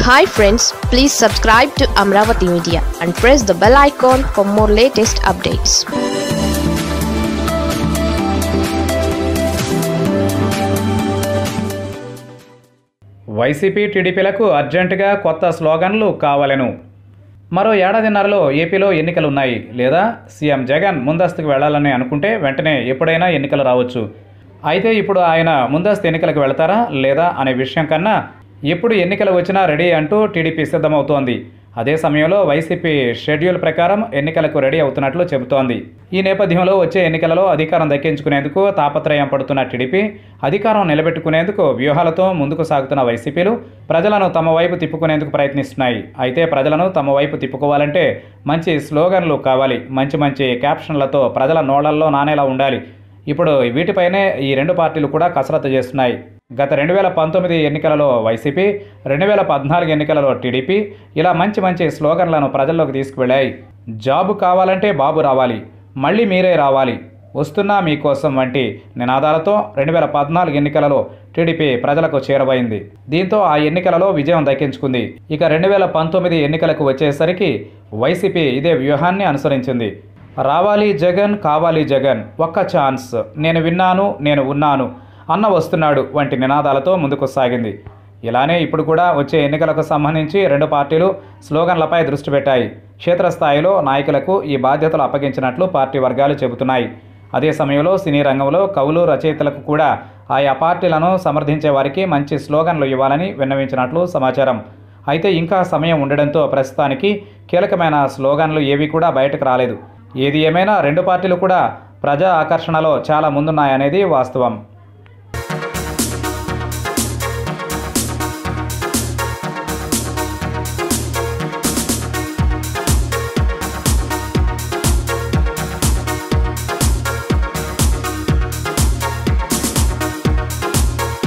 hi friends please subscribe to Amaravati media and press the bell icon for more latest updates YCP టీడీపీలకు అర్జెంటుగా కొత్త స్లోగన్లు కావాలను మరో ఏడాదిన్నరలో ఏపీలో ఎన్నికలు ఉన్నాయి లేదా సీఎం జగన్ ముందస్తుకు వెళ్లాలని అనుకుంటే వెంటనే ఎప్పుడైనా ఎన్నికలు రావచ్చు అయితే ఇప్పుడు ఆయన ముందస్తు ఎన్నికలకు వెళతారా లేదా అనే విషయం కన్నా ఎప్పుడు ఎన్నికలు వచ్చినా రెడీ అంటూ టీడీపీ సిద్ధమవుతోంది అదే సమయంలో వైసీపీ షెడ్యూల్ ప్రకారం ఎన్నికలకు రెడీ అవుతున్నట్లు చెబుతోంది ఈ నేపథ్యంలో వచ్చే ఎన్నికలలో అధికారం దక్కించుకునేందుకు తాపత్రయం పడుతున్న టీడీపీ అధికారం నిలబెట్టుకునేందుకు వ్యూహాలతో ముందుకు సాగుతున్న వైసీపీలు ప్రజలను తమ వైపు తిప్పుకునేందుకు ప్రయత్నిస్తున్నాయి అయితే ప్రజలను తమ వైపు తిప్పుకోవాలంటే మంచి స్లోగన్లు కావాలి మంచి మంచి క్యాప్షన్లతో ప్రజల నోళ్లల్లో నానేలా ఉండాలి ఇప్పుడు వీటిపైనే ఈ రెండు పార్టీలు కూడా కసరత్తు చేస్తున్నాయి గత రెండు వేల పంతొమ్మిది ఎన్నికలలో వైసీపీ రెండు వేల పద్నాలుగు ఎన్నికలలో టీడీపీ ఇలా మంచి మంచి స్లోగన్లను ప్రజల్లోకి తీసుకువెళ్ళాయి జాబు కావాలంటే బాబు రావాలి మళ్ళీ మీరే రావాలి వస్తున్నా మీకోసం వంటి నినాదాలతో రెండు వేల పద్నాలుగు ఎన్నికలలో టీడీపీ ప్రజలకు చేరబోయింది దీంతో ఆ ఎన్నికలలో విజయం దక్కించుకుంది ఇక రెండు వేల పంతొమ్మిది ఎన్నికలకు వచ్చేసరికి వైసీపీ ఇదే వ్యూహాన్ని అనుసరించింది రావాలి జగన్ కావాలి జగన్ ఒక్క ఛాన్స్ నేను విన్నాను నేను ఉన్నాను అన్న వస్తున్నాడు వంటి నినాదాలతో ముందుకు సాగింది ఇలానే ఇప్పుడు కూడా వచ్చే ఎన్నికలకు సంబంధించి రెండు పార్టీలు స్లోగన్లపై దృష్టి పెట్టాయి క్షేత్రస్థాయిలో నాయకులకు ఈ బాధ్యతలు అప్పగించినట్లు పార్టీ వర్గాలు చెబుతున్నాయి అదే సమయంలో సినీ రంగంలో కవులు రచయితలకు కూడా ఆయా పార్టీలను సమర్థించే వారికి మంచి స్లోగన్లు ఇవ్వాలని విన్నవించినట్లు సమాచారం అయితే ఇంకా సమయం ఉండడంతో ప్రస్తుతానికి కీలకమైన స్లోగన్లు ఏవి కూడా బయటకు రాలేదు ఏది ఏమైనా రెండు పార్టీలు కూడా ప్రజా ఆకర్షణలో చాలా ముందున్నాయనేది వాస్తవం